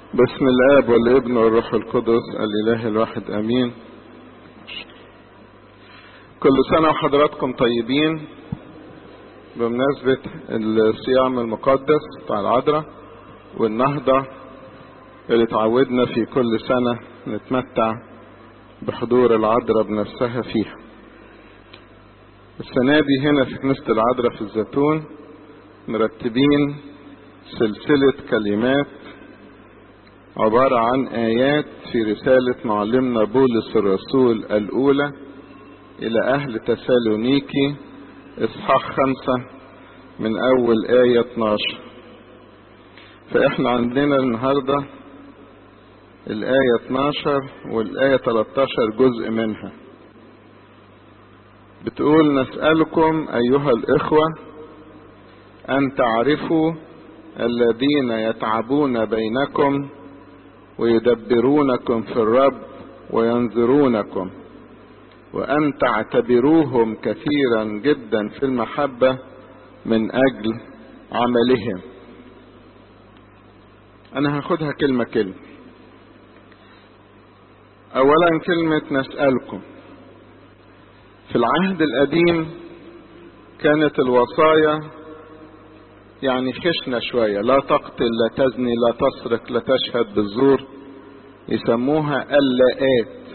بسم الاب والابن والروح القدس الاله الواحد امين كل سنه وحضراتكم طيبين بمناسبه الصيام المقدس بتاع العذراء والنهضه اللي تعودنا في كل سنه نتمتع بحضور العذراء بنفسها فيها السنه دي هنا في كنيسه العذراء في الزيتون مرتبين سلسله كلمات عبارة عن آيات في رسالة معلمنا بولس الرسول الأولى إلى أهل تسالونيكي إصحاح خمسة من أول آية 12 فإحنا عندنا النهاردة الآية 12 والآية 13 جزء منها بتقول نسألكم أيها الإخوة أن تعرفوا الذين يتعبون بينكم ويدبرونكم في الرب وينظرونكم وأن تعتبروهم كثيرا جدا في المحبة من أجل عملهم أنا هاخدها كلمة كلمة أولا كلمة نسألكم في العهد القديم كانت الوصايا يعني خشنة شوية لا تقتل لا تزني لا تسرق لا تشهد بالزور يسموها اللاءات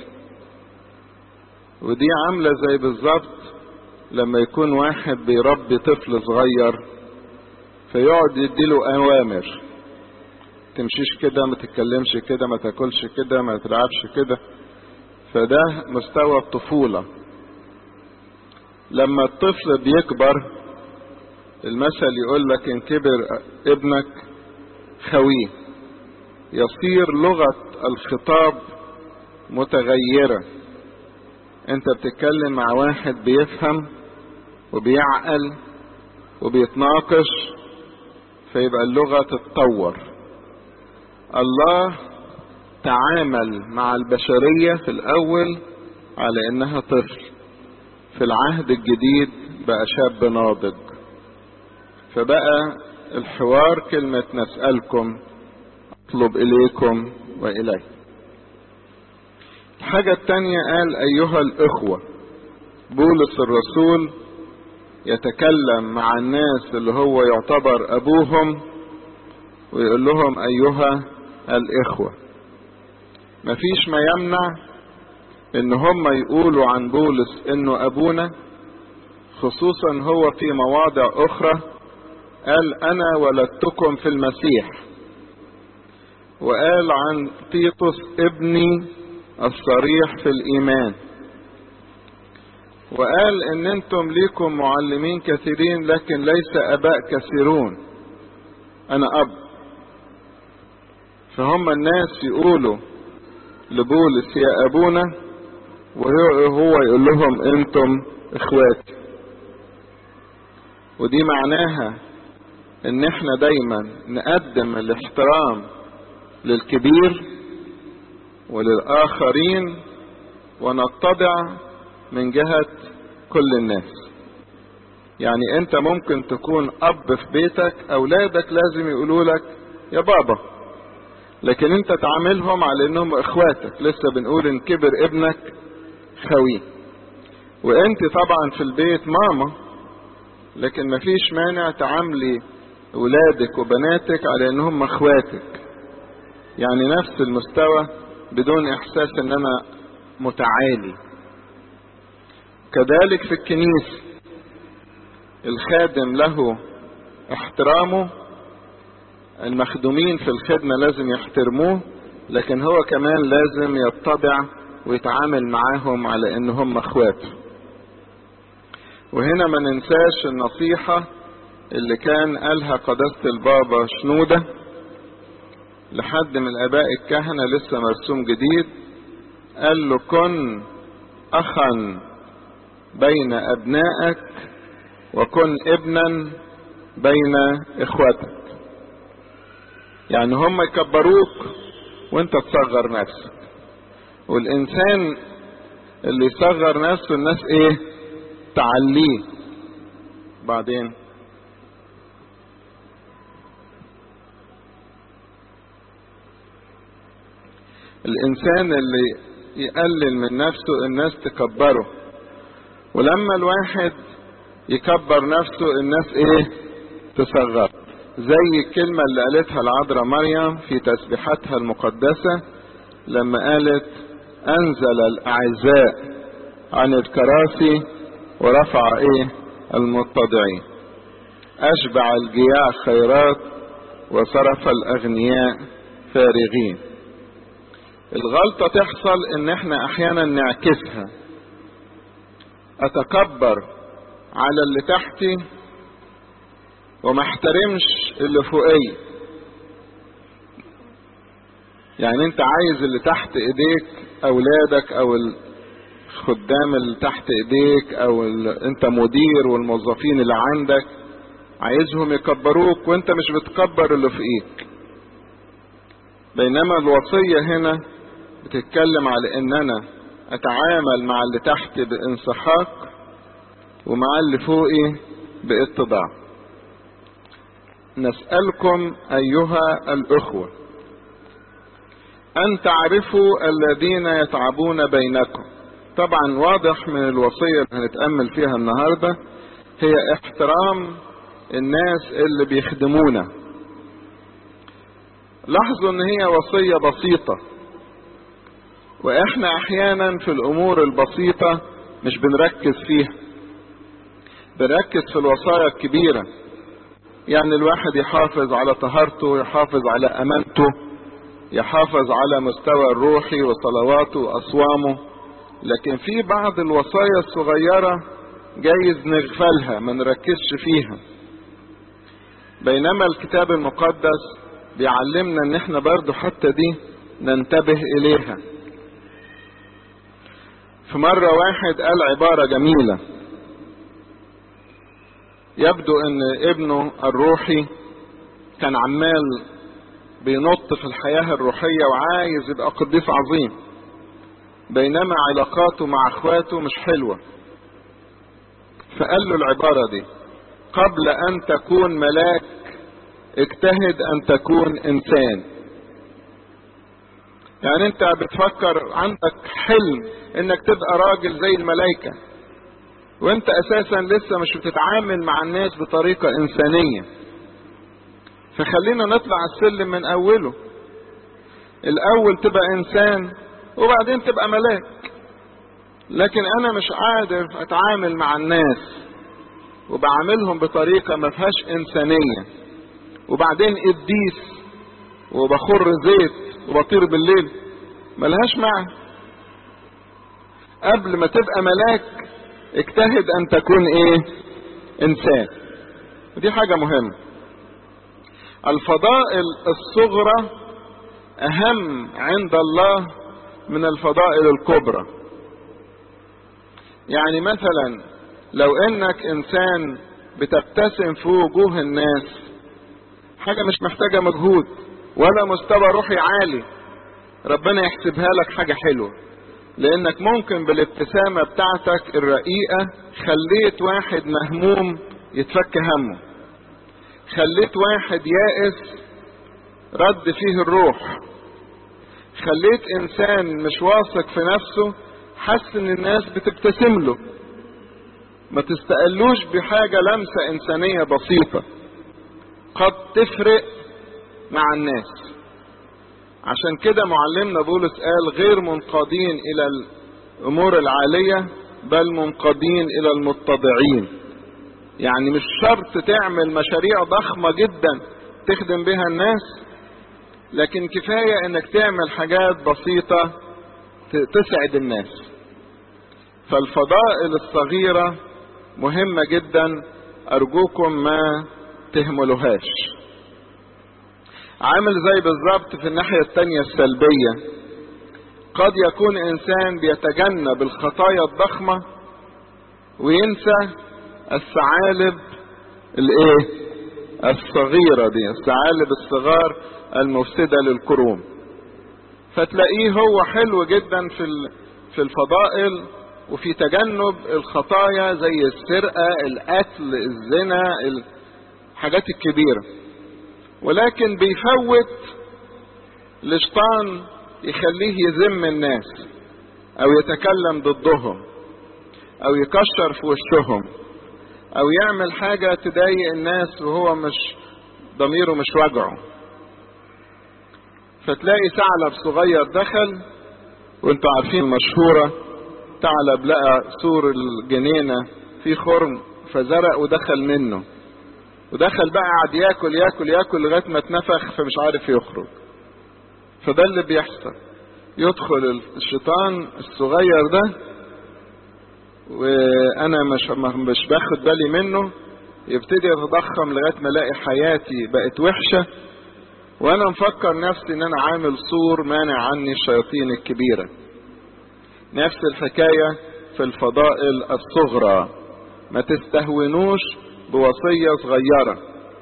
ودي عاملة زي بالظبط لما يكون واحد بيربي طفل صغير فيقعد يديله أوامر تمشيش كده ما تتكلمش كده ما تاكلش كده ما تلعبش كده فده مستوى الطفولة لما الطفل بيكبر المثل يقول لك ان كبر ابنك خويه يصير لغة الخطاب متغيرة انت بتتكلم مع واحد بيفهم وبيعقل وبيتناقش فيبقى اللغة تتطور الله تعامل مع البشرية في الأول على إنها طفل في العهد الجديد بقى شاب ناضج فبقى الحوار كلمة نسألكم اطلب إليكم وإلي الحاجة التانية قال أيها الإخوة بولس الرسول يتكلم مع الناس اللي هو يعتبر أبوهم ويقول لهم أيها الإخوة مفيش ما يمنع إن هم يقولوا عن بولس إنه أبونا خصوصا هو في مواضع أخرى قال أنا ولدتكم في المسيح وقال عن تيطس ابني الصريح في الإيمان وقال إن أنتم ليكم معلمين كثيرين لكن ليس أباء كثيرون أنا أب فهم الناس يقولوا لبولس يا أبونا وهو يقول لهم أنتم إخواتي ودي معناها ان احنا دايما نقدم الاحترام للكبير وللآخرين ونتضع من جهة كل الناس يعني انت ممكن تكون اب في بيتك اولادك لازم يقولوا لك يا بابا لكن انت تعاملهم على انهم اخواتك لسه بنقول ان كبر ابنك خويه وانت طبعا في البيت ماما لكن مفيش مانع تعاملي ولادك وبناتك على انهم اخواتك يعني نفس المستوى بدون احساس ان انا متعالي كذلك في الكنيسة الخادم له احترامه المخدومين في الخدمة لازم يحترموه لكن هو كمان لازم يتضع ويتعامل معاهم على انهم اخواته وهنا ما ننساش النصيحة اللي كان قالها قداسة البابا شنودة لحد من الآباء الكهنة لسه مرسوم جديد قال له كن أخا بين أبنائك وكن ابنا بين إخوتك يعني هم يكبروك وانت تصغر نفسك والإنسان اللي يصغر نفسه الناس ايه تعليه بعدين الانسان اللي يقلل من نفسه الناس تكبره ولما الواحد يكبر نفسه الناس ايه تصغر زي الكلمة اللي قالتها العذراء مريم في تسبيحاتها المقدسة لما قالت انزل الاعزاء عن الكراسي ورفع ايه المتضعين اشبع الجياع خيرات وصرف الاغنياء فارغين الغلطة تحصل ان احنا احيانا نعكسها اتكبر على اللي تحتي وما احترمش اللي فوقي يعني انت عايز اللي تحت ايديك اولادك او الخدام اللي تحت ايديك او انت مدير والموظفين اللي عندك عايزهم يكبروك وانت مش بتكبر اللي فوقيك بينما الوصية هنا بتتكلم على ان انا اتعامل مع اللي تحت بانسحاق ومع اللي فوقي باتضاع نسألكم ايها الاخوة ان تعرفوا الذين يتعبون بينكم طبعا واضح من الوصية اللي هنتأمل فيها النهاردة هي احترام الناس اللي بيخدمونا لاحظوا ان هي وصية بسيطة واحنا احيانا في الامور البسيطة مش بنركز فيها بنركز في الوصايا الكبيرة يعني الواحد يحافظ على طهارته يحافظ على امانته يحافظ على مستوى الروحي وصلواته واصوامه لكن في بعض الوصايا الصغيرة جايز نغفلها ما نركزش فيها بينما الكتاب المقدس بيعلمنا ان احنا برضو حتى دي ننتبه اليها في مرة واحد قال عبارة جميلة يبدو ان ابنه الروحي كان عمال بينط في الحياة الروحية وعايز يبقى قديس عظيم بينما علاقاته مع اخواته مش حلوة فقال له العبارة دي قبل ان تكون ملاك اجتهد ان تكون انسان يعني انت بتفكر عندك حلم انك تبقى راجل زي الملائكة وانت اساسا لسه مش بتتعامل مع الناس بطريقة انسانية فخلينا نطلع السلم من اوله الاول تبقى انسان وبعدين تبقى ملاك لكن انا مش قادر اتعامل مع الناس وبعاملهم بطريقة ما فيهاش انسانية وبعدين قديس وبخر زيت وبطير بالليل ملهاش معنى قبل ما تبقى ملاك اجتهد ان تكون ايه انسان ودي حاجة مهمة الفضائل الصغرى اهم عند الله من الفضائل الكبرى يعني مثلا لو انك انسان بتبتسم في وجوه الناس حاجة مش محتاجة مجهود ولا مستوى روحي عالي ربنا يحسبها لك حاجة حلوة لانك ممكن بالابتسامة بتاعتك الرقيقة خليت واحد مهموم يتفك همه خليت واحد يائس رد فيه الروح خليت انسان مش واثق في نفسه حس ان الناس بتبتسم له ما تستقلوش بحاجة لمسة انسانية بسيطة قد تفرق مع الناس عشان كده معلمنا بولس قال غير منقادين الى الامور العالية بل منقادين الى المتضعين يعني مش شرط تعمل مشاريع ضخمة جدا تخدم بها الناس لكن كفاية انك تعمل حاجات بسيطة تسعد الناس فالفضائل الصغيرة مهمة جدا ارجوكم ما تهملوهاش عامل زي بالظبط في الناحية التانية السلبية قد يكون انسان بيتجنب الخطايا الضخمة وينسى الثعالب الايه الصغيرة دي الثعالب الصغار المفسدة للكروم فتلاقيه هو حلو جدا في في الفضائل وفي تجنب الخطايا زي السرقة القتل الزنا الحاجات الكبيرة ولكن بيفوت لشطان يخليه يذم الناس او يتكلم ضدهم او يكشر في وشهم او يعمل حاجة تضايق الناس وهو مش ضميره مش واجعه فتلاقي ثعلب صغير دخل وانتوا عارفين المشهورة ثعلب لقى سور الجنينة في خرم فزرق ودخل منه ودخل بقى قعد ياكل ياكل ياكل لغايه ما اتنفخ فمش عارف يخرج فده اللي بيحصل يدخل الشيطان الصغير ده وانا مش مش باخد بالي منه يبتدي يتضخم لغايه ما الاقي حياتي بقت وحشه وانا مفكر نفسي ان انا عامل سور مانع عني الشياطين الكبيره نفس الحكايه في الفضائل الصغرى ما تستهونوش بوصيه صغيره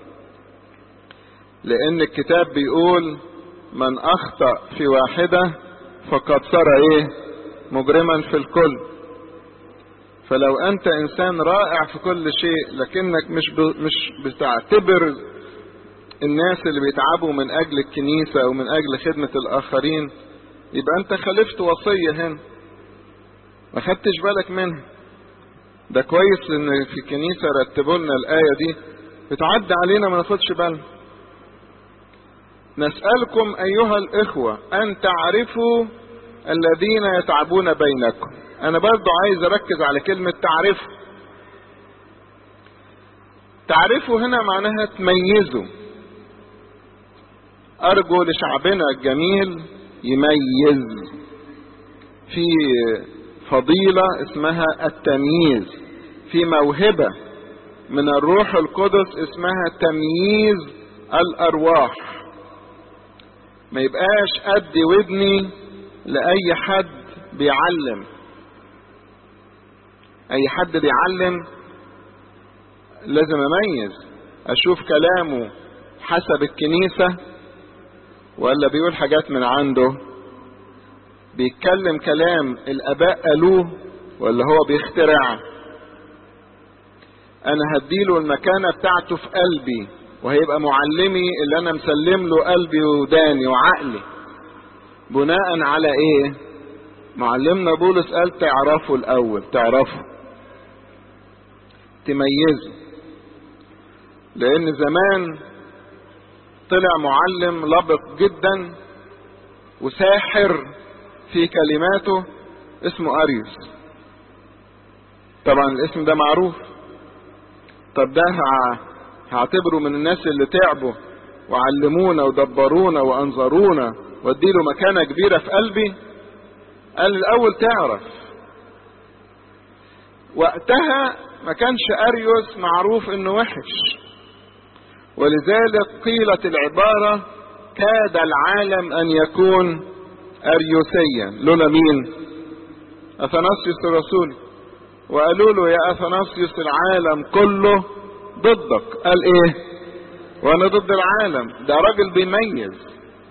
لان الكتاب بيقول من اخطا في واحده فقد صار ايه مجرما في الكل فلو انت انسان رائع في كل شيء لكنك مش ب... مش بتعتبر الناس اللي بيتعبوا من اجل الكنيسة او من اجل خدمة الاخرين يبقى انت خالفت وصية هنا ما خدتش بالك منها ده كويس ان في الكنيسة رتبوا لنا الآية دي بتعدي علينا ما ناخدش بالنا نسألكم أيها الإخوة أن تعرفوا الذين يتعبون بينكم أنا برضو عايز أركز على كلمة تعرفوا تعرفوا هنا معناها تميزوا أرجو لشعبنا الجميل يميز في فضيلة اسمها التمييز في موهبة من الروح القدس اسمها تمييز الأرواح ما يبقاش أدي ودني لأي حد بيعلم أي حد بيعلم لازم أميز أشوف كلامه حسب الكنيسة ولا بيقول حاجات من عنده بيتكلم كلام الآباء قالوه ولا هو بيخترع أنا هديله المكانة بتاعته في قلبي وهيبقى معلمي اللي أنا مسلم له قلبي وداني وعقلي بناء على إيه؟ معلمنا بولس قال تعرفوا الأول تعرفوا تميزوا لأن زمان طلع معلم لبق جدا وساحر في كلماته اسمه أريوس طبعا الاسم ده معروف طب ده هعتبره من الناس اللي تعبوا وعلمونا ودبرونا وانظرونا واديله مكانة كبيرة في قلبي قال الاول تعرف وقتها ما كانش اريوس معروف انه وحش ولذلك قيلت العبارة كاد العالم ان يكون اريوسيا لولا مين اثناسيوس الرسول وقالوا له يا اثناسيوس العالم كله ضدك قال ايه وانا ضد العالم ده راجل بيميز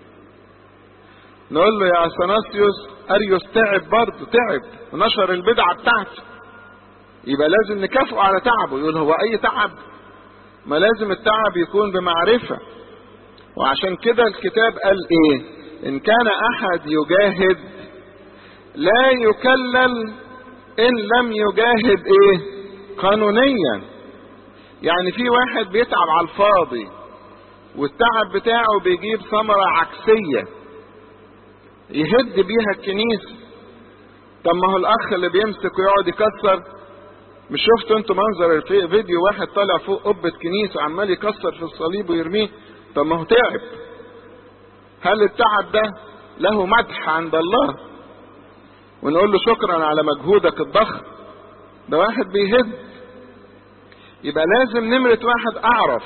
نقول له يا اثناسيوس اريوس تعب برضه تعب ونشر البدعه بتاعته يبقى لازم نكافئه على تعبه يقول هو اي تعب ما لازم التعب يكون بمعرفه وعشان كده الكتاب قال ايه ان كان احد يجاهد لا يكلل ان لم يجاهد ايه قانونيا يعني في واحد بيتعب على الفاضي والتعب بتاعه بيجيب ثمرة عكسية يهد بيها الكنيسة طب ما هو الأخ اللي بيمسك ويقعد يكسر مش شفتوا انتوا منظر الفيديو واحد طالع فوق قبة كنيسة عمال يكسر في الصليب ويرميه طب ما هو تعب هل التعب ده له مدح عند الله ونقول له شكرا على مجهودك الضخم ده واحد بيهد يبقى لازم نمرة واحد أعرف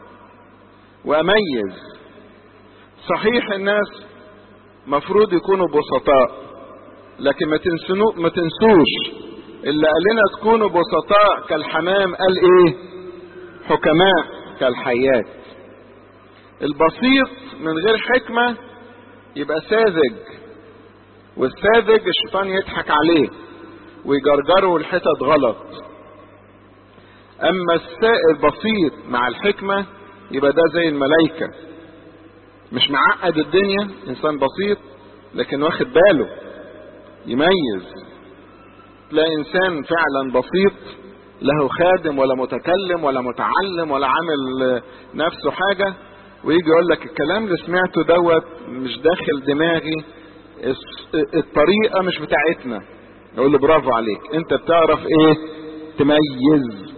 وأميز صحيح الناس مفروض يكونوا بسطاء لكن ما تنسنو ما تنسوش اللي قال لنا تكونوا بسطاء كالحمام قال ايه حكماء كالحيات البسيط من غير حكمة يبقى ساذج والساذج الشيطان يضحك عليه ويجرجره الحتت غلط اما السائل البسيط مع الحكمة يبقى ده زي الملائكة مش معقد الدنيا انسان بسيط لكن واخد باله يميز تلاقي انسان فعلا بسيط له خادم ولا متكلم ولا متعلم ولا عامل نفسه حاجة ويجي يقول لك الكلام اللي سمعته دوت مش داخل دماغي الطريقة مش بتاعتنا يقول له برافو عليك انت بتعرف ايه تميز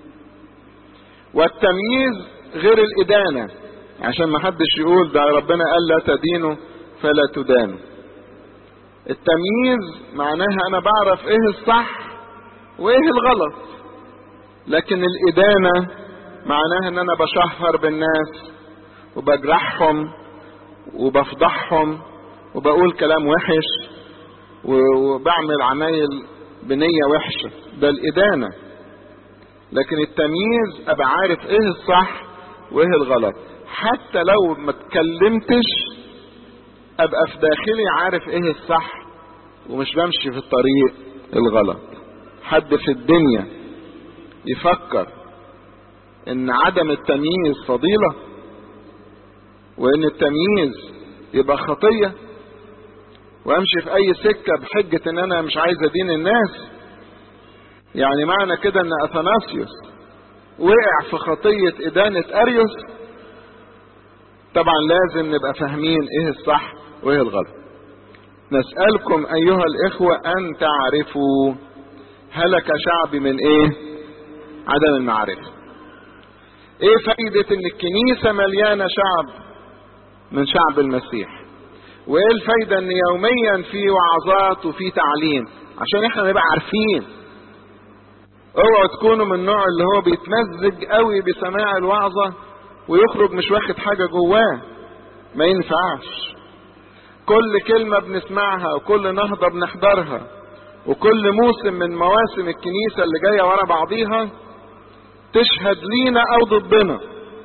والتمييز غير الإدانة عشان ما حدش يقول ده ربنا قال لا تدينوا فلا تدانوا التمييز معناها انا بعرف ايه الصح وايه الغلط لكن الإدانة معناها ان انا بشهر بالناس وبجرحهم وبفضحهم وبقول كلام وحش وبعمل عمايل بنية وحشة ده الإدانة لكن التمييز أبقى عارف إيه الصح وإيه الغلط حتى لو ما اتكلمتش أبقى في داخلي عارف إيه الصح ومش بمشي في الطريق الغلط حد في الدنيا يفكر إن عدم التمييز فضيلة وإن التمييز يبقى خطية وامشي في اي سكة بحجة ان انا مش عايز ادين الناس يعني معنى كده ان اثناسيوس وقع في خطية ادانة اريوس طبعا لازم نبقى فاهمين ايه الصح وايه الغلط نسألكم ايها الاخوة ان تعرفوا هلك شعبي من ايه عدم المعرفة ايه فايدة ان الكنيسة مليانة شعب من شعب المسيح وايه الفايدة ان يوميا في وعظات وفي تعليم عشان احنا نبقى عارفين اوعوا تكونوا من النوع اللي هو بيتمزج قوي بسماع الوعظة ويخرج مش واخد حاجة جواه ما ينفعش كل كلمة بنسمعها وكل نهضة بنحضرها وكل موسم من مواسم الكنيسة اللي جاية ورا بعضيها تشهد لينا او ضدنا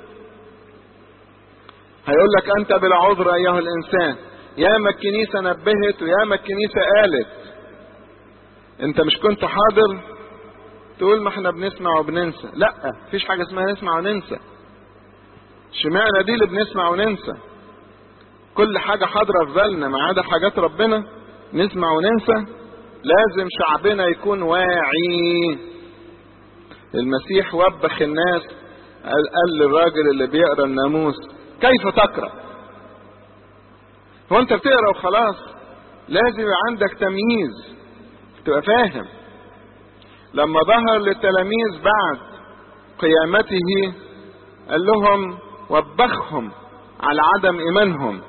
هيقول لك انت بلا عذر ايها الانسان ياما الكنيسة نبهت وياما الكنيسة قالت انت مش كنت حاضر تقول ما احنا بنسمع وبننسى لا مفيش حاجة اسمها نسمع وننسى شمعنا دي اللي بنسمع وننسى كل حاجة حاضرة في بالنا ما عدا حاجات ربنا نسمع وننسى لازم شعبنا يكون واعي المسيح وبخ الناس قال, قال للراجل اللي بيقرا الناموس كيف تقرأ هو انت بتقرا وخلاص لازم يبقى عندك تمييز تبقى فاهم لما ظهر للتلاميذ بعد قيامته قال لهم وبخهم على عدم ايمانهم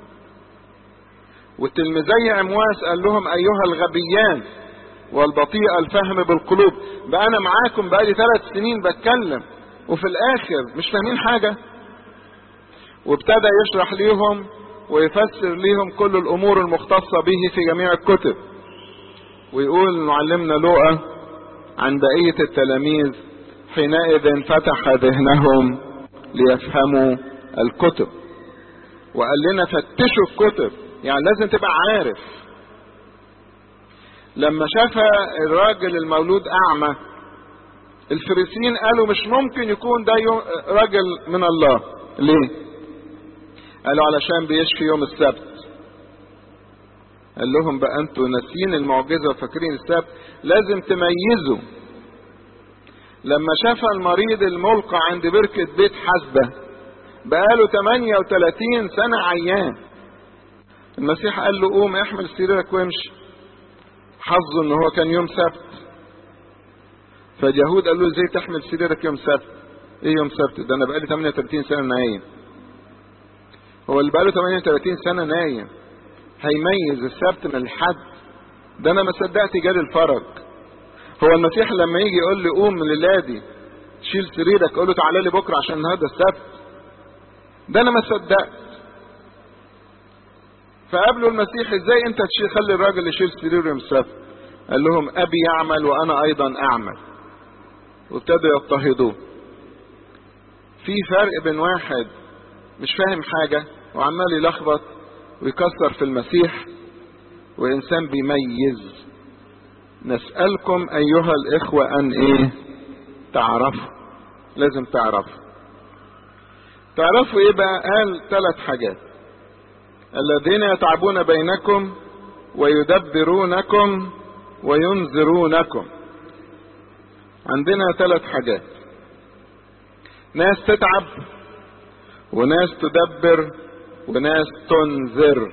والتلميذي عمواس قال لهم ايها الغبيان والبطيء الفهم بالقلوب بقى انا معاكم بقالي ثلاث سنين بتكلم وفي الاخر مش فاهمين حاجه وابتدى يشرح ليهم ويفسر ليهم كل الامور المختصة به في جميع الكتب ويقول معلمنا لوقا عن بقية التلاميذ حينئذ فتح ذهنهم ليفهموا الكتب وقال لنا فتشوا الكتب يعني لازم تبقى عارف لما شاف الراجل المولود اعمى الفريسيين قالوا مش ممكن يكون ده راجل من الله ليه قالوا علشان بيشفي يوم السبت قال لهم بقى انتوا ناسيين المعجزه وفاكرين السبت لازم تميزوا لما شاف المريض الملقى عند بركة بيت حسبة بقاله 38 سنة عيان المسيح قال له قوم احمل سريرك وامشي حظه ان هو كان يوم سبت فاليهود قالوا له ازاي تحمل سريرك يوم سبت ايه يوم سبت ده انا بقالي 38 سنة نايم هو اللي بقاله 38 سنة نايم هيميز السبت من الحد ده انا ما صدقت جالي الفرج هو المسيح لما يجي يقول لي قوم للادي شيل سريرك اقول له تعالى لي بكره عشان النهارده السبت ده انا ما صدقت فقابلوا المسيح ازاي انت تشيل خلي الراجل يشيل سريره يوم السبت قال لهم ابي يعمل وانا ايضا اعمل وابتدوا يضطهدوه في فرق بين واحد مش فاهم حاجة وعمال يلخبط ويكسر في المسيح وإنسان بيميز نسألكم أيها الإخوة أن إيه تعرفوا لازم تعرفوا تعرفوا إيه بقى قال ثلاث حاجات الذين يتعبون بينكم ويدبرونكم وينذرونكم عندنا ثلاث حاجات ناس تتعب وناس تدبر وناس تنذر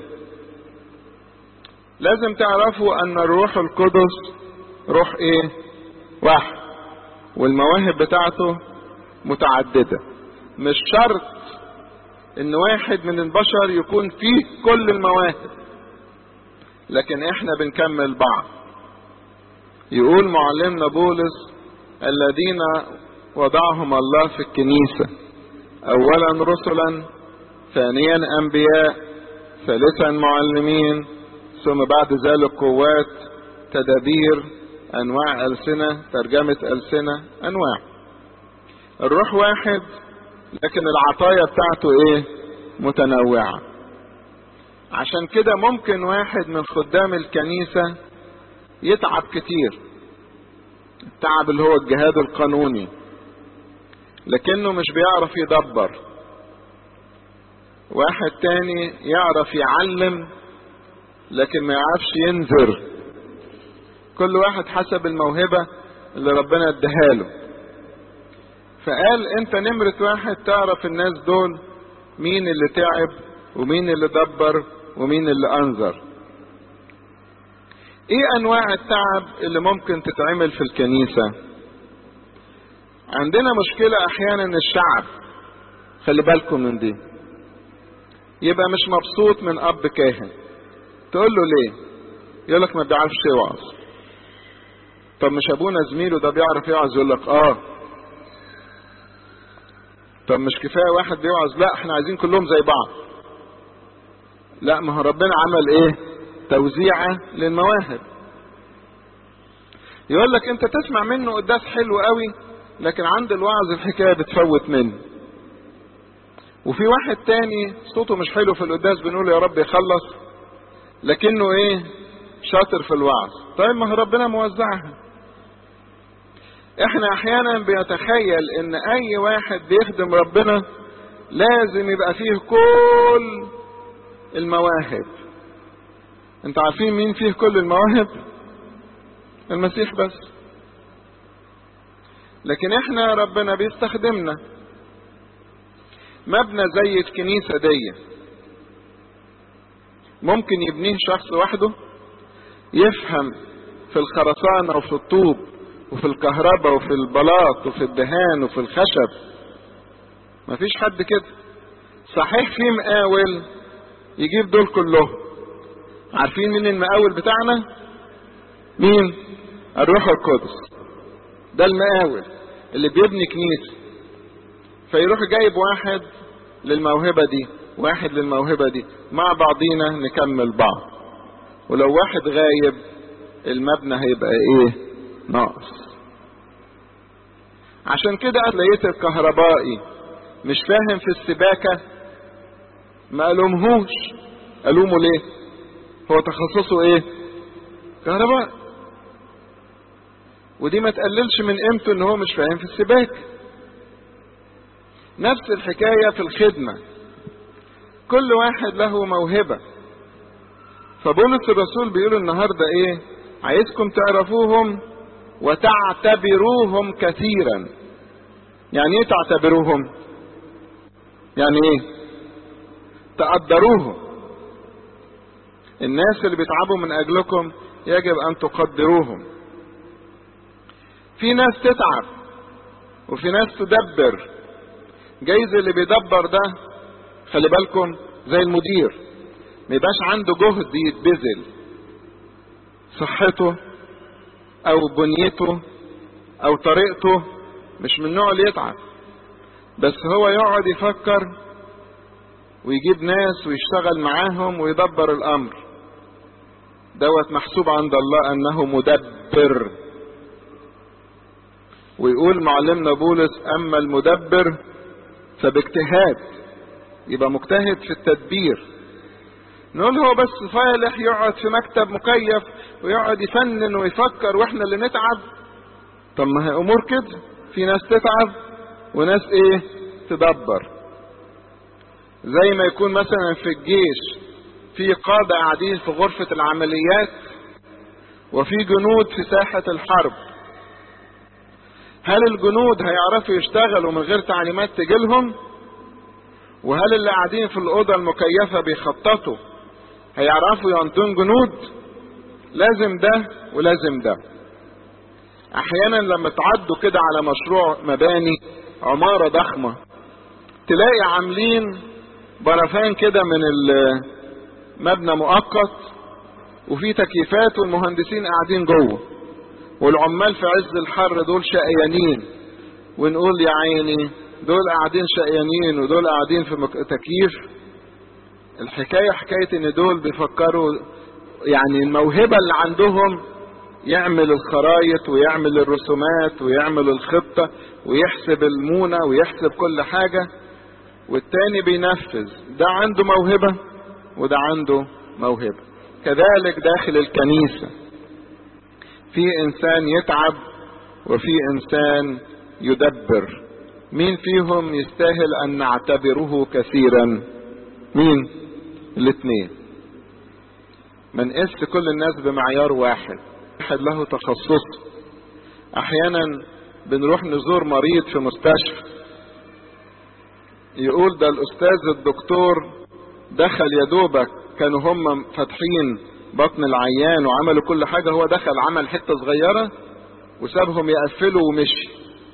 لازم تعرفوا ان الروح القدس روح ايه واحد والمواهب بتاعته متعددة مش شرط ان واحد من البشر يكون فيه كل المواهب لكن احنا بنكمل بعض يقول معلمنا بولس الذين وضعهم الله في الكنيسة اولا رسلا ثانيا انبياء ثالثا معلمين ثم بعد ذلك قوات تدابير انواع السنة ترجمة السنة انواع الروح واحد لكن العطايا بتاعته ايه متنوعة عشان كده ممكن واحد من خدام الكنيسة يتعب كتير التعب اللي هو الجهاد القانوني لكنه مش بيعرف يدبر واحد تاني يعرف يعلم لكن ما يعرفش ينذر كل واحد حسب الموهبة اللي ربنا اداها له فقال انت نمرة واحد تعرف الناس دول مين اللي تعب ومين اللي دبر ومين اللي انذر ايه انواع التعب اللي ممكن تتعمل في الكنيسة عندنا مشكلة احيانا الشعب خلي بالكم من دي يبقى مش مبسوط من اب كاهن تقول له ليه يقول لك ما بيعرفش يوعظ طب مش ابونا زميله ده بيعرف يوعظ يقول لك اه طب مش كفايه واحد بيوعظ لا احنا عايزين كلهم زي بعض لا ما هو ربنا عمل ايه توزيعه للمواهب يقول لك انت تسمع منه قداس حلو قوي لكن عند الوعظ الحكايه بتفوت منه وفي واحد تاني صوته مش حلو في القداس بنقول يا رب يخلص لكنه ايه شاطر في الوعظ طيب ما هو ربنا موزعها احنا احيانا بنتخيل ان اي واحد بيخدم ربنا لازم يبقى فيه كل المواهب انتوا عارفين مين فيه كل المواهب المسيح بس لكن احنا ربنا بيستخدمنا مبنى زي الكنيسة دي ممكن يبنيه شخص وحده يفهم في الخرسانة وفي الطوب وفي الكهرباء وفي البلاط وفي الدهان وفي الخشب مفيش حد كده صحيح في مقاول يجيب دول كلهم عارفين مين المقاول بتاعنا مين الروح القدس ده المقاول اللي بيبني كنيسة فيروح جايب واحد للموهبة دي واحد للموهبة دي مع بعضينا نكمل بعض ولو واحد غايب المبنى هيبقى ايه ناقص عشان كده لقيت الكهربائي مش فاهم في السباكة ما ألومهوش ألومه ليه هو تخصصه ايه كهرباء ودي ما تقللش من قيمته ان هو مش فاهم في السباكة نفس الحكاية في الخدمة كل واحد له موهبة فبولس الرسول بيقول النهاردة ايه عايزكم تعرفوهم وتعتبروهم كثيرا يعني ايه تعتبروهم يعني ايه تقدروهم الناس اللي بيتعبوا من اجلكم يجب ان تقدروهم في ناس تتعب وفي ناس تدبر جايز اللي بيدبر ده خلي بالكم زي المدير ما يبقاش عنده جهد يتبذل صحته او بنيته او طريقته مش من النوع اللي يتعب بس هو يقعد يفكر ويجيب ناس ويشتغل معاهم ويدبر الامر دوت محسوب عند الله انه مدبر ويقول معلمنا بولس اما المدبر فباجتهاد يبقى مجتهد في التدبير نقول هو بس صالح يقعد في مكتب مكيف ويقعد يفنن ويفكر واحنا اللي نتعب طب ما هي امور كده في ناس تتعب وناس ايه تدبر زي ما يكون مثلا في الجيش في قادة قاعدين في غرفة العمليات وفي جنود في ساحة الحرب هل الجنود هيعرفوا يشتغلوا من غير تعليمات تجيلهم وهل اللي قاعدين في الأوضة المكيفة بيخططوا هيعرفوا ينطون جنود لازم ده ولازم ده احيانا لما تعدوا كده على مشروع مباني عمارة ضخمة تلاقي عاملين برفان كده من المبنى مؤقت وفي تكييفات والمهندسين قاعدين جوه والعمال في عز الحر دول شقيانين ونقول يا عيني دول قاعدين شقيانين ودول قاعدين في مك... تكييف الحكاية حكاية ان دول بيفكروا يعني الموهبة اللي عندهم يعمل الخرايط ويعمل الرسومات ويعمل الخطة ويحسب المونة ويحسب كل حاجة والتاني بينفذ ده عنده موهبة وده عنده موهبة كذلك داخل الكنيسة في انسان يتعب وفي انسان يدبر مين فيهم يستاهل ان نعتبره كثيرا مين الاثنين ما نقيس كل الناس بمعيار واحد واحد له تخصص احيانا بنروح نزور مريض في مستشفى يقول ده الاستاذ الدكتور دخل يا دوبك كانوا هم فاتحين بطن العيان وعملوا كل حاجة هو دخل عمل حتة صغيرة وسابهم يقفلوا ومشي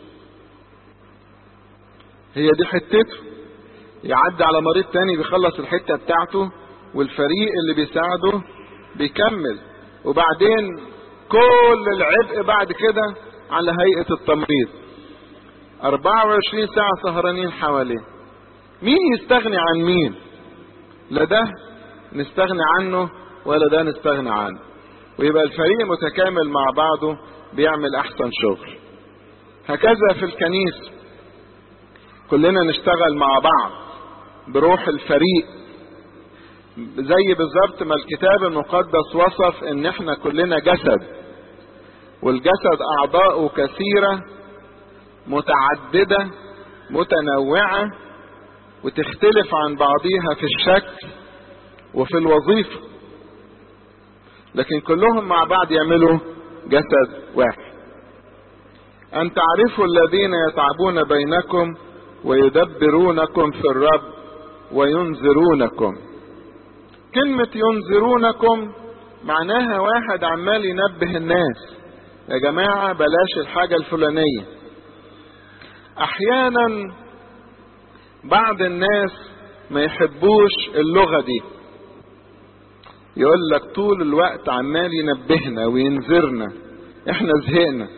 هي دي حتته يعدي على مريض تاني بيخلص الحتة بتاعته والفريق اللي بيساعده بيكمل وبعدين كل العبء بعد كده على هيئة التمريض 24 ساعة سهرانين حواليه مين يستغني عن مين لا ده نستغني عنه ولا ده نستغني عنه ويبقى الفريق متكامل مع بعضه بيعمل احسن شغل هكذا في الكنيسة كلنا نشتغل مع بعض بروح الفريق زي بالظبط ما الكتاب المقدس وصف ان احنا كلنا جسد والجسد اعضاؤه كثيرة متعددة متنوعة وتختلف عن بعضيها في الشكل وفي الوظيفة لكن كلهم مع بعض يعملوا جسد واحد أن تعرفوا الذين يتعبون بينكم ويدبرونكم في الرب وينذرونكم كلمة ينذرونكم معناها واحد عمال ينبه الناس يا جماعة بلاش الحاجة الفلانية أحيانا بعض الناس ما يحبوش اللغة دي يقول لك طول الوقت عمال ينبهنا وينذرنا احنا زهقنا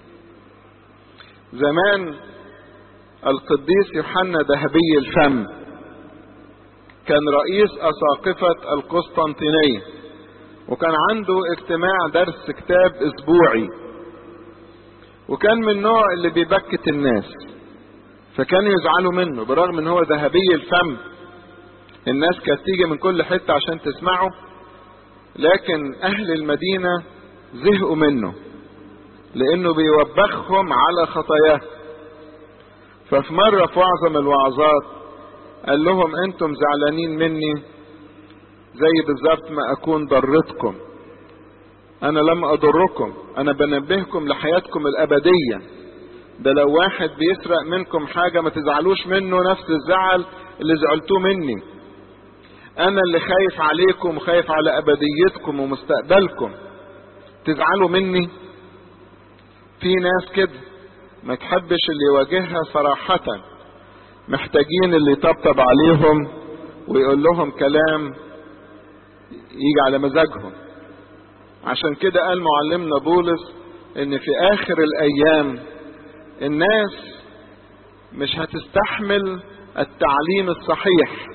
زمان القديس يوحنا ذهبي الفم كان رئيس أساقفة القسطنطينية وكان عنده اجتماع درس كتاب اسبوعي وكان من النوع اللي بيبكت الناس فكانوا يزعلوا منه برغم ان هو ذهبي الفم الناس كانت تيجي من كل حتة عشان تسمعه لكن اهل المدينة زهقوا منه لانه بيوبخهم على خطاياه ففي مرة في وعظة من الوعظات قال لهم انتم زعلانين مني زي بالظبط ما اكون ضرتكم انا لم اضركم انا بنبهكم لحياتكم الابدية ده لو واحد بيسرق منكم حاجة ما تزعلوش منه نفس الزعل اللي زعلتوه مني انا اللي خايف عليكم وخايف على ابديتكم ومستقبلكم تزعلوا مني في ناس كده ما تحبش اللي يواجهها صراحة محتاجين اللي يطبطب عليهم ويقول لهم كلام يجي على مزاجهم عشان كده قال معلمنا بولس ان في اخر الايام الناس مش هتستحمل التعليم الصحيح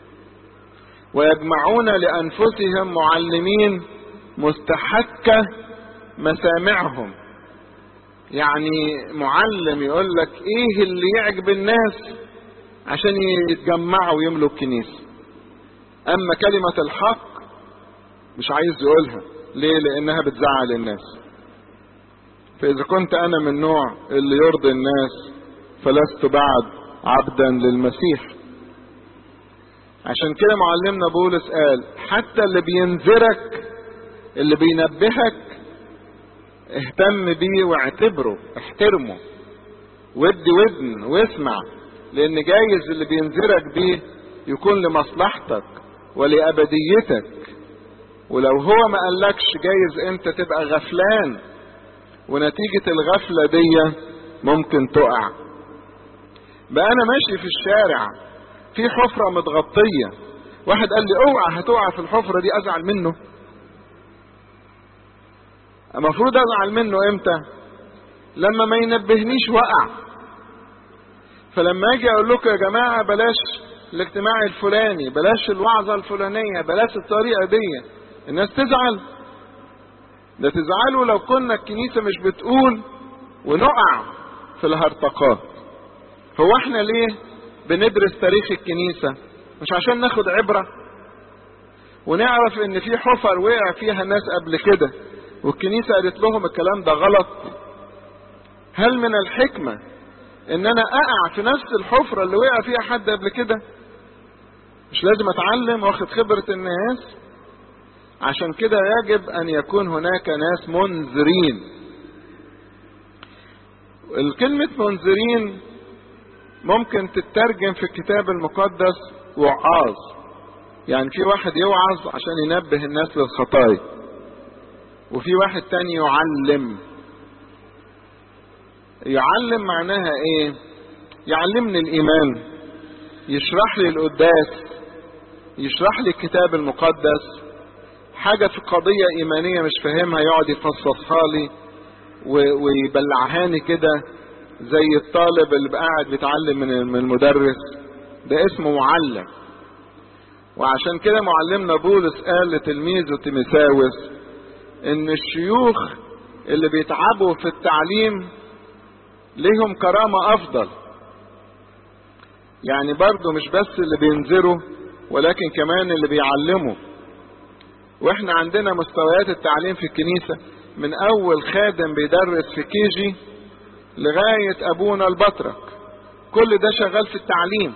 ويجمعون لانفسهم معلمين مستحكة مسامعهم يعني معلم يقول لك ايه اللي يعجب الناس عشان يتجمعوا ويملوا الكنيسة اما كلمة الحق مش عايز يقولها ليه لانها بتزعل الناس فاذا كنت انا من النوع اللي يرضي الناس فلست بعد عبدا للمسيح عشان كده معلمنا بولس قال حتى اللي بينذرك اللي بينبهك اهتم بيه واعتبره احترمه ودي ودن واسمع لان جايز اللي بينذرك بيه يكون لمصلحتك ولأبديتك ولو هو ما قالكش جايز انت تبقى غفلان ونتيجة الغفلة دي ممكن تقع بقى انا ماشي في الشارع في حفرة متغطية واحد قال لي اوعى هتقع في الحفرة دي ازعل منه المفروض ازعل منه امتى لما ما ينبهنيش وقع فلما اجي اقول لكم يا جماعة بلاش الاجتماع الفلاني بلاش الوعظة الفلانية بلاش الطريقة دي الناس تزعل ده تزعلوا لو كنا الكنيسة مش بتقول ونقع في الهرطقات هو احنا ليه بندرس تاريخ الكنيسة مش عشان ناخد عبرة ونعرف ان في حفر وقع فيها ناس قبل كده والكنيسة قالت لهم الكلام ده غلط هل من الحكمة ان انا اقع في نفس الحفرة اللي وقع فيها حد قبل كده مش لازم اتعلم واخد خبرة الناس عشان كده يجب ان يكون هناك ناس منذرين الكلمة منذرين ممكن تترجم في الكتاب المقدس وعاظ يعني في واحد يوعظ عشان ينبه الناس للخطايا وفي واحد تاني يعلم يعلم معناها ايه يعلمني الايمان يشرح لي القداس يشرح لي الكتاب المقدس حاجة في قضية ايمانية مش فاهمها يقعد يفصصها لي ويبلعهاني كده زي الطالب اللي قاعد بيتعلم من المدرس ده اسمه معلم وعشان كده معلمنا بولس قال لتلميذه تيمساوس ان الشيوخ اللي بيتعبوا في التعليم ليهم كرامة افضل يعني برضه مش بس اللي بينذروا ولكن كمان اللي بيعلموا واحنا عندنا مستويات التعليم في الكنيسة من اول خادم بيدرس في كيجي لغاية ابونا البطرك كل ده شغال في التعليم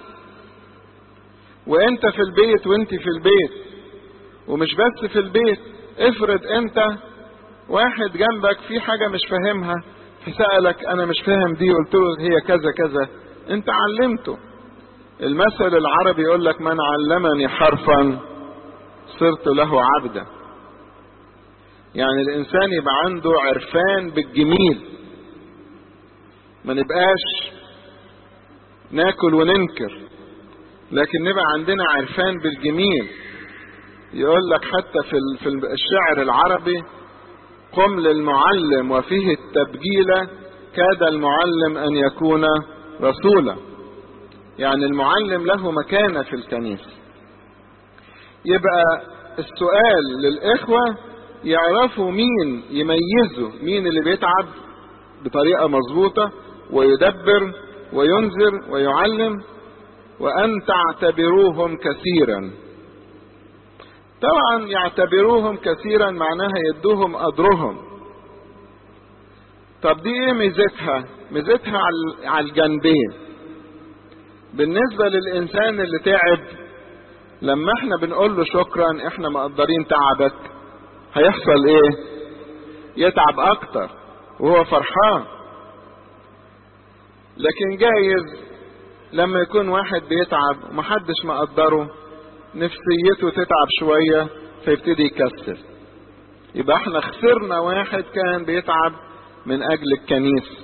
وانت في البيت وانت في البيت ومش بس في البيت افرض انت واحد جنبك في حاجة مش فاهمها فسألك انا مش فاهم دي قلت له هي كذا كذا انت علمته المثل العربي يقول لك من علمني حرفا صرت له عبدا يعني الانسان يبقى عنده عرفان بالجميل ما نبقاش ناكل وننكر لكن نبقى عندنا عرفان بالجميل يقول لك حتى في في الشعر العربي قم للمعلم وفيه التبجيل كاد المعلم ان يكون رسولا يعني المعلم له مكانه في الكنيسه يبقى السؤال للاخوه يعرفوا مين يميزوا مين اللي بيتعب بطريقه مظبوطه ويدبر وينذر ويعلم وأن تعتبروهم كثيرا طبعا يعتبروهم كثيرا معناها يدوهم قدرهم طب دي ايه ميزتها ميزتها على الجنبين بالنسبة للإنسان اللي تعب لما احنا بنقول له شكرا احنا مقدرين تعبك هيحصل ايه يتعب اكتر وهو فرحان لكن جايز لما يكون واحد بيتعب ومحدش مقدره نفسيته تتعب شوية فيبتدي يكسر يبقى احنا خسرنا واحد كان بيتعب من اجل الكنيسة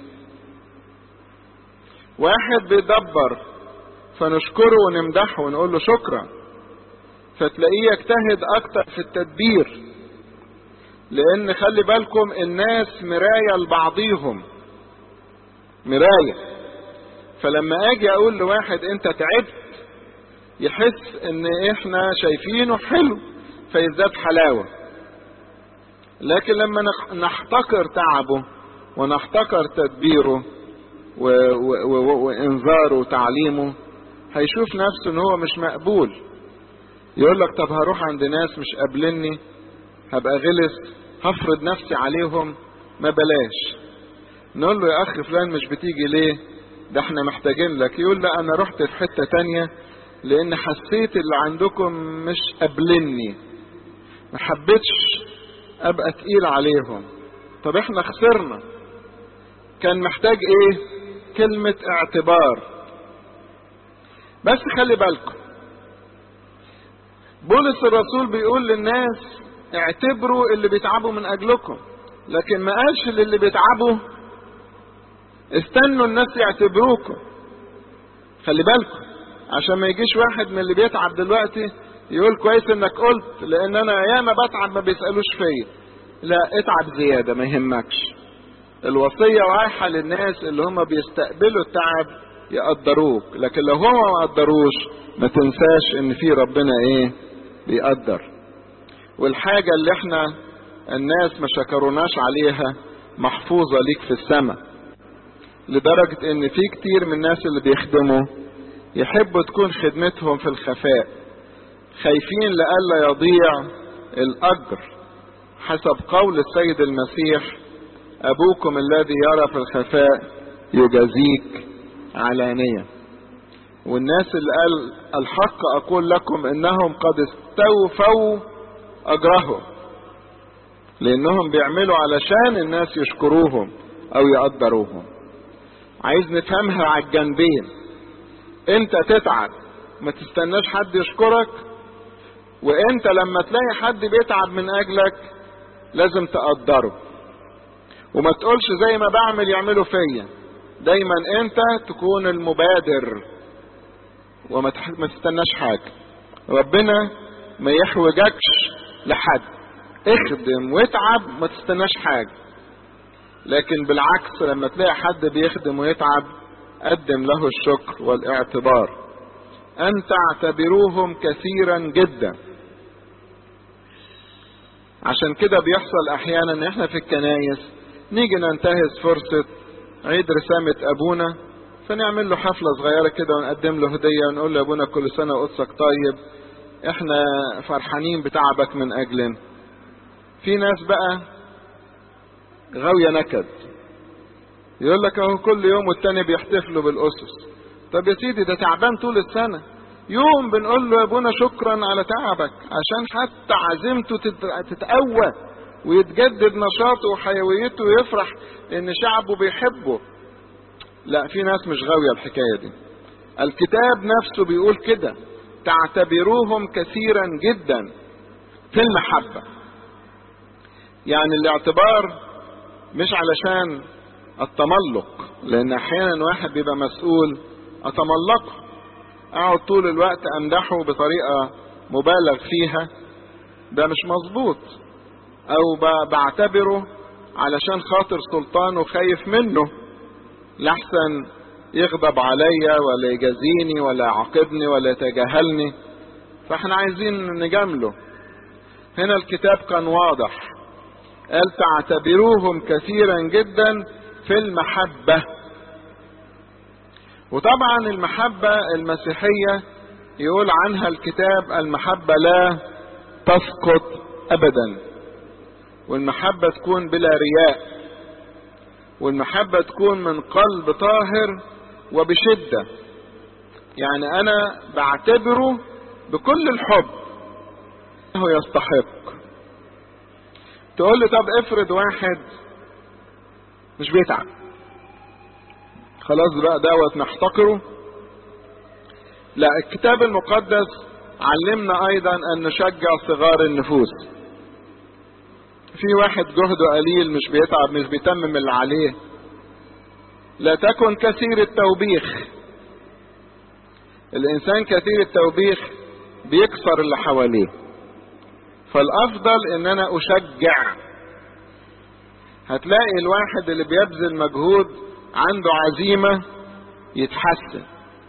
واحد بيدبر فنشكره ونمدحه ونقول له شكرا فتلاقيه يجتهد اكتر في التدبير لان خلي بالكم الناس مراية لبعضيهم مراية فلما اجي اقول لواحد انت تعبت يحس ان احنا شايفينه حلو فيزداد حلاوة لكن لما نحتقر تعبه ونحتقر تدبيره و... و... و... وانذاره وتعليمه هيشوف نفسه ان هو مش مقبول يقول لك طب هروح عند ناس مش قابلني هبقى غلس هفرض نفسي عليهم ما بلاش نقول له يا اخ فلان مش بتيجي ليه ده احنا محتاجين لك يقول لا انا رحت في حتة تانية لان حسيت اللي عندكم مش قابلني ما حبيتش ابقى تقيل عليهم طب احنا خسرنا كان محتاج ايه كلمة اعتبار بس خلي بالكم بولس الرسول بيقول للناس اعتبروا اللي بيتعبوا من اجلكم لكن ما قالش للي بيتعبوا استنوا الناس يعتبروكم خلي بالكم عشان ما يجيش واحد من اللي بيتعب دلوقتي يقول كويس انك قلت لان انا ياما بتعب ما بيسالوش فيا لا اتعب زياده ما يهمكش الوصيه رايحه للناس اللي هم بيستقبلوا التعب يقدروك لكن لو هم ما قدروش ما تنساش ان في ربنا ايه بيقدر والحاجه اللي احنا الناس ما شكروناش عليها محفوظه ليك في السماء لدرجه ان في كتير من الناس اللي بيخدموا يحبوا تكون خدمتهم في الخفاء خايفين لئلا يضيع الاجر حسب قول السيد المسيح ابوكم الذي يرى في الخفاء يجازيك علانية والناس اللي قال الحق اقول لكم انهم قد استوفوا اجرهم لانهم بيعملوا علشان الناس يشكروهم او يقدروهم عايز نفهمها على الجنبين انت تتعب ما تستناش حد يشكرك وانت لما تلاقي حد بيتعب من اجلك لازم تقدره وما تقولش زي ما بعمل يعملوا فيا دايما انت تكون المبادر وما ما تستناش حاجة ربنا ما يحوجكش لحد اخدم واتعب ما تستناش حاجة لكن بالعكس لما تلاقي حد بيخدم ويتعب قدم له الشكر والاعتبار ان تعتبروهم كثيرا جدا عشان كده بيحصل احيانا ان احنا في الكنايس نيجي ننتهز فرصة عيد رسامة ابونا فنعمل له حفلة صغيرة كده ونقدم له هدية ونقول له يا ابونا كل سنة وقدسك طيب احنا فرحانين بتعبك من اجلنا في ناس بقى غاوية نكد يقول لك اهو كل يوم والتاني بيحتفلوا بالاسس طب يا سيدي ده تعبان طول السنة يوم بنقول له يا ابونا شكرا على تعبك عشان حتى عزيمته تتقوى ويتجدد نشاطه وحيويته ويفرح ان شعبه بيحبه لا في ناس مش غاوية الحكاية دي الكتاب نفسه بيقول كده تعتبروهم كثيرا جدا في المحبة يعني الاعتبار مش علشان التملق لان احيانا واحد بيبقى مسؤول اتملقه اقعد طول الوقت امدحه بطريقة مبالغ فيها ده مش مظبوط او بعتبره علشان خاطر سلطانه خايف منه لحسن يغضب عليا ولا يجازيني ولا يعاقبني ولا يتجاهلني فاحنا عايزين نجامله هنا الكتاب كان واضح قال تعتبروهم كثيرا جدا في المحبة وطبعا المحبة المسيحية يقول عنها الكتاب المحبة لا تسقط ابدا والمحبة تكون بلا رياء والمحبة تكون من قلب طاهر وبشدة يعني انا بعتبره بكل الحب انه يستحق تقول لي طب افرض واحد مش بيتعب خلاص بقى دوت نحتقره لا الكتاب المقدس علمنا ايضا ان نشجع صغار النفوس في واحد جهده قليل مش بيتعب مش بيتمم اللي عليه لا تكن كثير التوبيخ الانسان كثير التوبيخ بيكسر اللي حواليه فالافضل ان انا اشجع هتلاقي الواحد اللي بيبذل مجهود عنده عزيمة يتحسن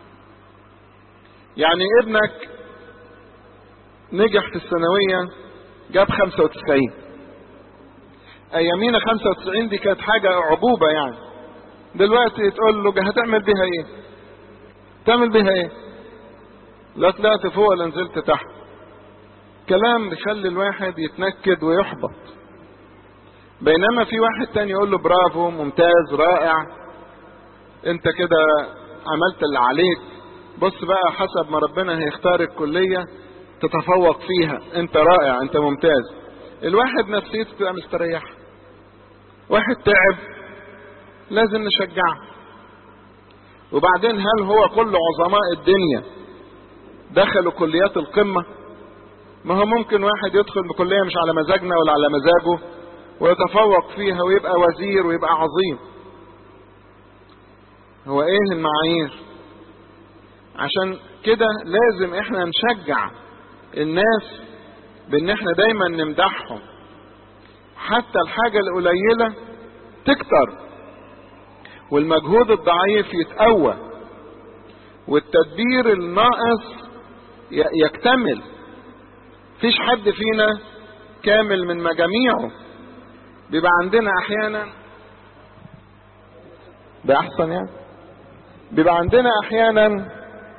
يعني ابنك نجح في الثانوية جاب 95 ايامينا 95 دي كانت حاجة عجوبة يعني دلوقتي تقول له هتعمل بيها ايه تعمل بيها ايه لا طلعت فوق ولا نزلت تحت كلام بيخلي الواحد يتنكد ويحبط بينما في واحد تاني يقول له برافو ممتاز رائع انت كده عملت اللي عليك بص بقى حسب ما ربنا هيختار الكلية تتفوق فيها انت رائع انت ممتاز الواحد نفسيته تبقى مستريحة واحد تعب لازم نشجعه وبعدين هل هو كل عظماء الدنيا دخلوا كليات القمة ما هو ممكن واحد يدخل بكلية مش على مزاجنا ولا على مزاجه ويتفوق فيها ويبقى وزير ويبقى عظيم هو ايه المعايير عشان كده لازم احنا نشجع الناس بان احنا دايما نمدحهم حتى الحاجة القليلة تكتر والمجهود الضعيف يتقوى والتدبير الناقص يكتمل فيش حد فينا كامل من مجاميعه بيبقى عندنا احيانا بأحسن يعني بيبقى عندنا احيانا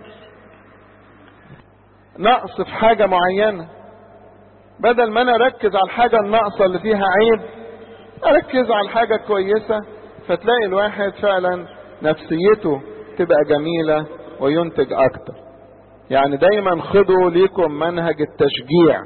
نقص في حاجة معينة بدل ما انا اركز على الحاجة الناقصة اللي فيها عيب اركز على الحاجة الكويسة فتلاقي الواحد فعلا نفسيته تبقى جميلة وينتج اكتر يعني دايما خدوا ليكم منهج التشجيع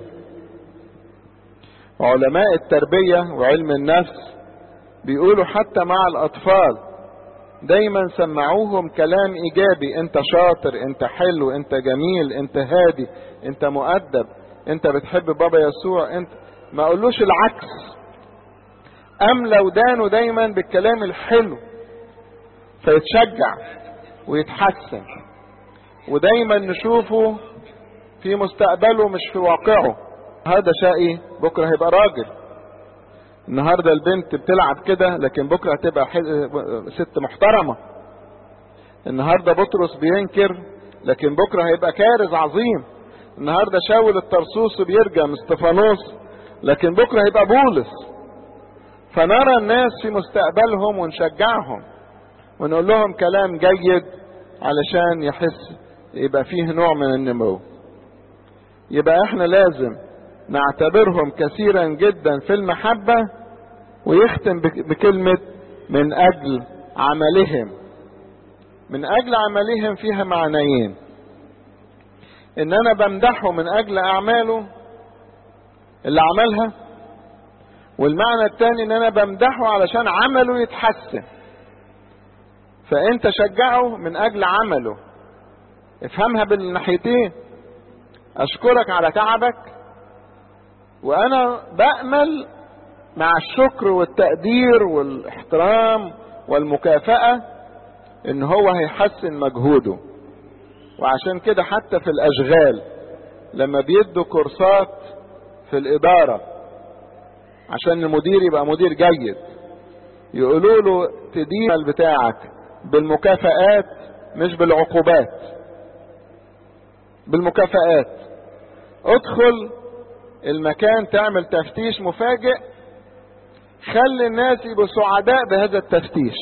وعلماء التربية وعلم النفس بيقولوا حتى مع الاطفال دايما سمعوهم كلام ايجابي انت شاطر انت حلو انت جميل انت هادي انت مؤدب انت بتحب بابا يسوع انت ما اقولوش العكس املى ودانه دايما بالكلام الحلو فيتشجع ويتحسن ودايما نشوفه في مستقبله مش في واقعه هذا شقي بكره هيبقى راجل النهارده البنت بتلعب كده لكن بكره هتبقى ست محترمه النهارده بطرس بينكر لكن بكره هيبقى كارز عظيم النهارده شاول الطرسوس بيرجم استفانوس لكن بكره هيبقى بولس فنرى الناس في مستقبلهم ونشجعهم ونقول لهم كلام جيد علشان يحس يبقى فيه نوع من النمو يبقى احنا لازم نعتبرهم كثيرا جدا في المحبة ويختم بكلمة من أجل عملهم من أجل عملهم فيها معنيين إن أنا بمدحه من أجل أعماله اللي عملها والمعنى الثاني إن أنا بمدحه علشان عمله يتحسن فأنت شجعه من أجل عمله افهمها بالناحيتين أشكرك على تعبك وانا بامل مع الشكر والتقدير والاحترام والمكافأة ان هو هيحسن مجهوده وعشان كده حتى في الاشغال لما بيدوا كورسات في الادارة عشان المدير يبقى مدير جيد يقولوا له تدير بتاعك بالمكافآت مش بالعقوبات بالمكافآت ادخل المكان تعمل تفتيش مفاجئ خلي الناس يبقوا سعداء بهذا التفتيش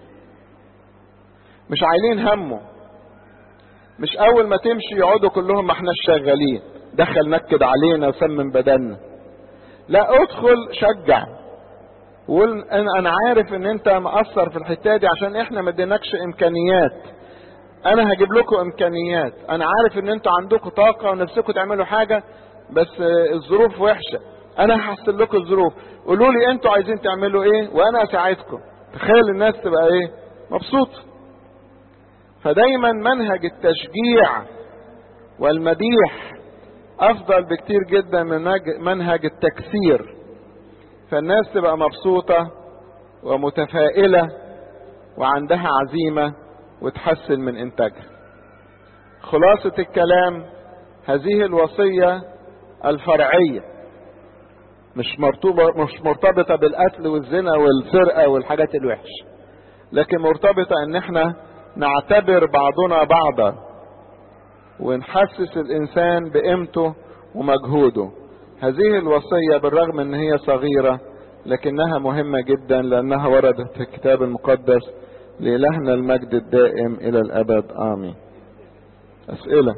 مش عايلين همه مش اول ما تمشي يقعدوا كلهم ما احناش شغالين دخل نكد علينا وسمم بدلنا لا ادخل شجع وقول انا انا عارف ان انت مقصر في الحته دي عشان احنا ما اديناكش امكانيات انا هجيب لكم امكانيات انا عارف ان انتوا عندكم طاقه ونفسكم تعملوا حاجه بس الظروف وحشه انا هحسن لكم الظروف قولوا لي انتوا عايزين تعملوا ايه وانا اساعدكم تخيل الناس تبقى ايه مبسوطه فدايما منهج التشجيع والمديح افضل بكتير جدا من منهج التكسير فالناس تبقى مبسوطه ومتفائله وعندها عزيمه وتحسن من انتاجها خلاصه الكلام هذه الوصيه الفرعيه مش مرتبطه مش مرتبطه بالقتل والزنا والسرقه والحاجات الوحشه لكن مرتبطه ان احنا نعتبر بعضنا بعضا ونحسس الانسان بقيمته ومجهوده هذه الوصيه بالرغم ان هي صغيره لكنها مهمه جدا لانها وردت في الكتاب المقدس لالهنا المجد الدائم الى الابد امين اسئله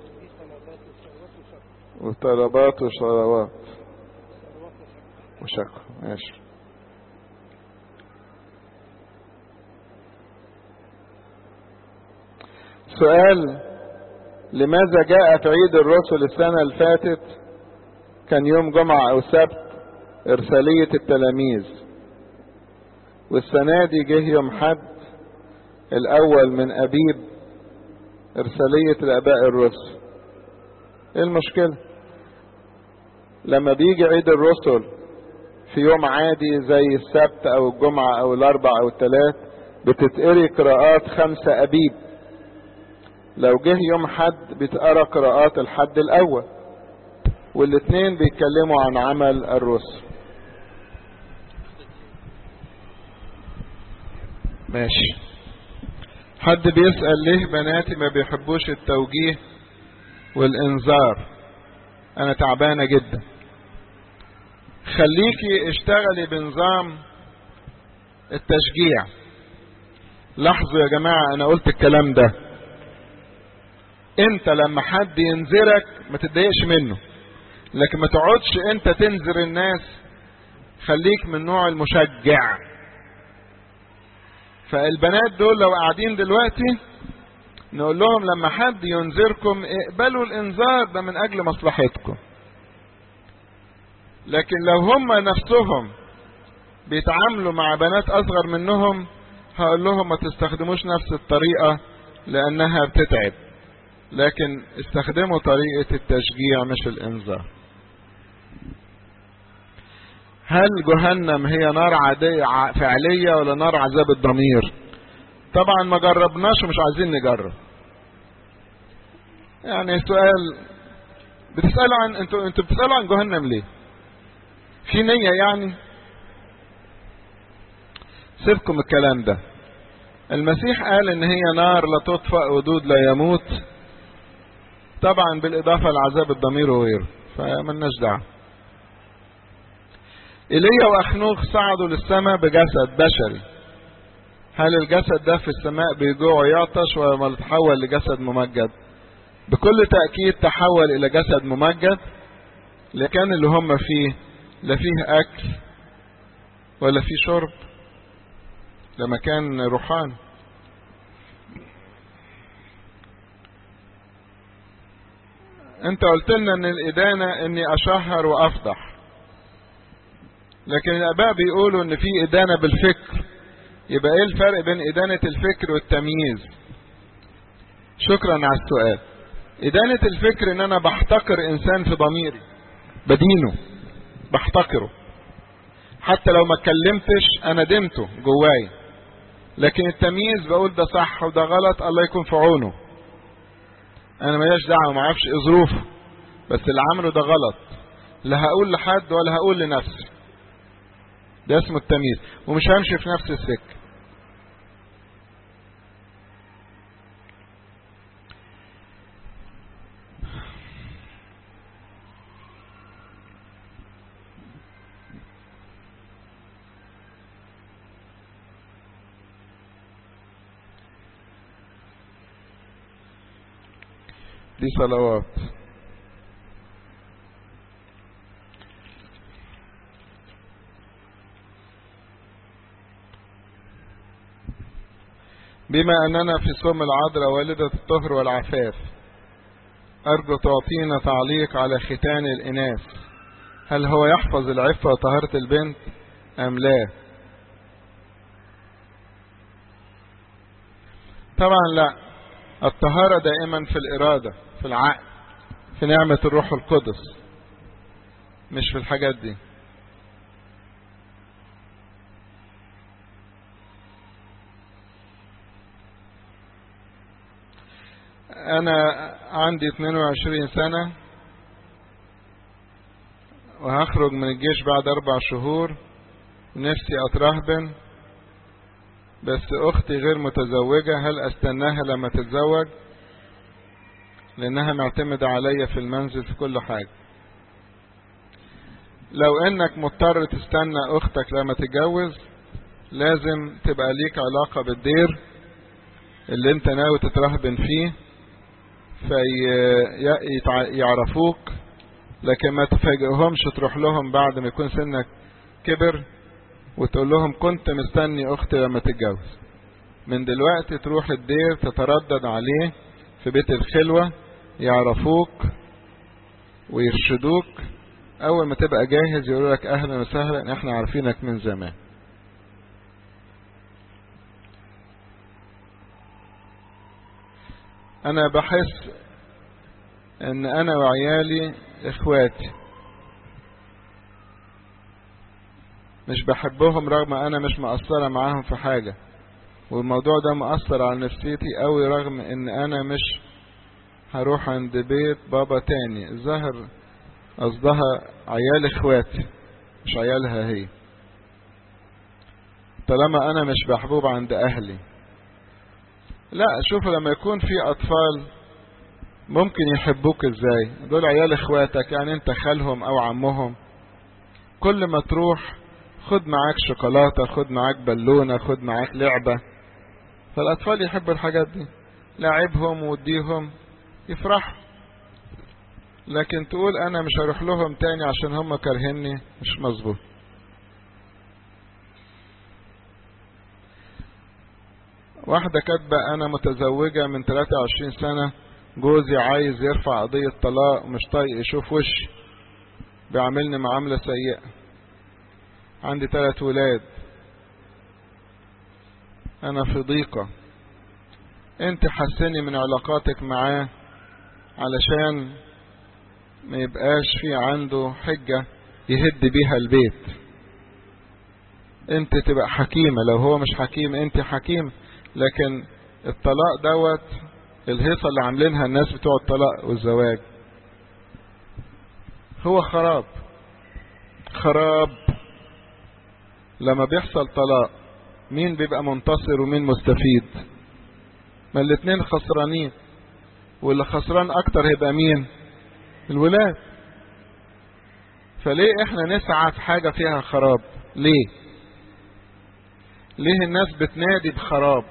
وطلبات وشروات وشكر ماشي سؤال لماذا جاء في عيد الرسل السنة اللي فاتت كان يوم جمعة أو سبت إرسالية التلاميذ والسنة دي جه يوم حد الأول من أبيب إرسالية الآباء الرسل إيه المشكلة؟ لما بيجي عيد الرسل في يوم عادي زي السبت أو الجمعة أو الأربع أو الثلاث بتتقري قراءات خمسة أبيب لو جه يوم حد بيتقرا قراءات الحد الأول والاثنين بيتكلموا عن عمل الرسل ماشي حد بيسأل ليه بناتي ما بيحبوش التوجيه والإنذار أنا تعبانة جدا خليكي اشتغلي بنظام التشجيع لاحظوا يا جماعة أنا قلت الكلام ده أنت لما حد ينذرك ما تتضايقش منه لكن ما تقعدش أنت تنذر الناس خليك من نوع المشجع فالبنات دول لو قاعدين دلوقتي نقول لهم لما حد ينذركم اقبلوا الانذار ده من اجل مصلحتكم لكن لو هم نفسهم بيتعاملوا مع بنات اصغر منهم هقول لهم ما تستخدموش نفس الطريقة لانها بتتعب لكن استخدموا طريقة التشجيع مش الانذار هل جهنم هي نار عادية فعلية ولا نار عذاب الضمير طبعا ما جربناش ومش عايزين نجرب يعني سؤال بتسألوا عن انتوا انتوا بتسألوا عن جهنم ليه في نية يعني سيبكم الكلام ده المسيح قال ان هي نار لا تطفأ ودود لا يموت طبعا بالاضافة لعذاب الضمير وغيره فملناش دعوه ايليا واخنوخ صعدوا للسماء بجسد بشري هل الجسد ده في السماء بيجوع ويعطش ولا تحول لجسد ممجد بكل تأكيد تحول إلى جسد ممجد لكن اللي هم فيه لا فيه أكل ولا فيه شرب ده مكان روحاني انت قلت لنا ان الإدانة اني اشهر وافضح لكن الاباء بيقولوا ان في ادانة بالفكر يبقى ايه الفرق بين ادانة الفكر والتمييز شكرا على السؤال ادانة الفكر ان انا بحتقر انسان في ضميري بدينه بحتقره حتى لو ما اتكلمتش انا دمته جواي لكن التمييز بقول ده صح وده غلط الله يكون في عونه انا ماليش دعوه ما اعرفش ايه ظروفه بس اللي عمله ده غلط لا هقول لحد ولا هقول لنفسي ده اسمه التمييز ومش همشي في نفس السكه دي صلوات بما أننا في صوم العذراء والدة الطهر والعفاف أرجو تعطينا تعليق على ختان الإناث هل هو يحفظ العفة وطهارة البنت أم لا طبعا لا الطهارة دائما في الإرادة في العقل في نعمة الروح القدس مش في الحاجات دي أنا عندي 22 سنة وهخرج من الجيش بعد أربع شهور نفسي أترهبن بس أختي غير متزوجة هل أستناها لما تتزوج لأنها معتمدة عليا في المنزل في كل حاجة لو انك مضطر تستنى اختك لما تتجوز لازم تبقى ليك علاقة بالدير اللي انت ناوي تترهبن فيه فيعرفوك لكن ما تفاجئهمش تروح لهم بعد ما يكون سنك كبر وتقول لهم كنت مستني اختي لما تتجوز من دلوقتي تروح الدير تتردد عليه في بيت الخلوة يعرفوك ويرشدوك اول ما تبقى جاهز يقولوا لك اهلا وسهلا احنا عارفينك من زمان انا بحس ان انا وعيالي اخواتي مش بحبهم رغم انا مش مقصرة معاهم في حاجة والموضوع ده مؤثر على نفسيتي قوي رغم ان انا مش هروح عند بيت بابا تاني ظهر قصدها عيال اخواتي مش عيالها هي طالما انا مش محبوب عند اهلي لا شوفوا لما يكون في اطفال ممكن يحبوك ازاي دول عيال اخواتك يعني انت خالهم او عمهم كل ما تروح خد معاك شوكولاتة خد معاك بالونة خد معاك لعبة فالاطفال يحبوا الحاجات دي لعبهم وديهم يفرحوا لكن تقول انا مش هروح لهم تاني عشان هم كارهني مش مظبوط واحدة كاتبة انا متزوجة من 23 سنة جوزي عايز يرفع قضية طلاق ومش طايق يشوف وشي بيعاملني معاملة سيئة عندي ثلاث ولاد انا في ضيقة انت حسني من علاقاتك معاه علشان ما يبقاش في عنده حجة يهد بيها البيت انت تبقى حكيمة لو هو مش حكيم انت حكيم لكن الطلاق دوت الهيصة اللي عاملينها الناس بتوع الطلاق والزواج هو خراب خراب لما بيحصل طلاق مين بيبقى منتصر ومين مستفيد ما الاتنين خسرانين واللي خسران اكتر هيبقى مين الولاد فليه احنا نسعى في حاجة فيها خراب ليه ليه الناس بتنادي بخراب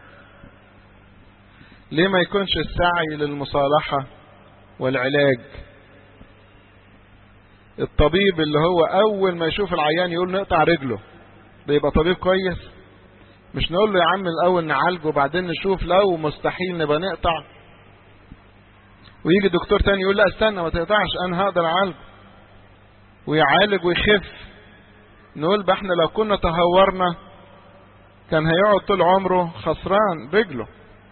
ليه ما يكونش السعي للمصالحة والعلاج الطبيب اللي هو اول ما يشوف العيان يقول نقطع رجله ده يبقى طبيب كويس مش نقول له يا عم الاول نعالجه وبعدين نشوف لو مستحيل نبقى نقطع ويجي دكتور تاني يقول لا استنى ما تقطعش انا هقدر اعالجه ويعالج ويخف نقول بقى احنا لو كنا تهورنا كان هيقعد طول عمره خسران رجله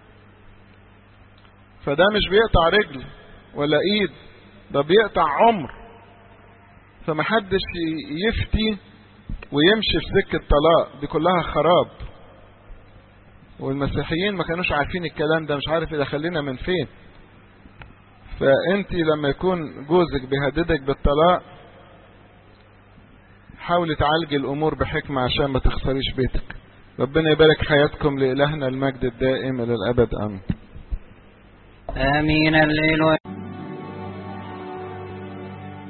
فده مش بيقطع رجل ولا ايد ده بيقطع عمر فمحدش يفتي ويمشي في سكة طلاق دي كلها خراب والمسيحيين ما كانوش عارفين الكلام ده مش عارف يدخلنا من فين فانت لما يكون جوزك بيهددك بالطلاق حاولي تعالجي الامور بحكمة عشان ما تخسريش بيتك ربنا يبارك حياتكم لإلهنا المجد الدائم إلى الأبد آمين آمين الليل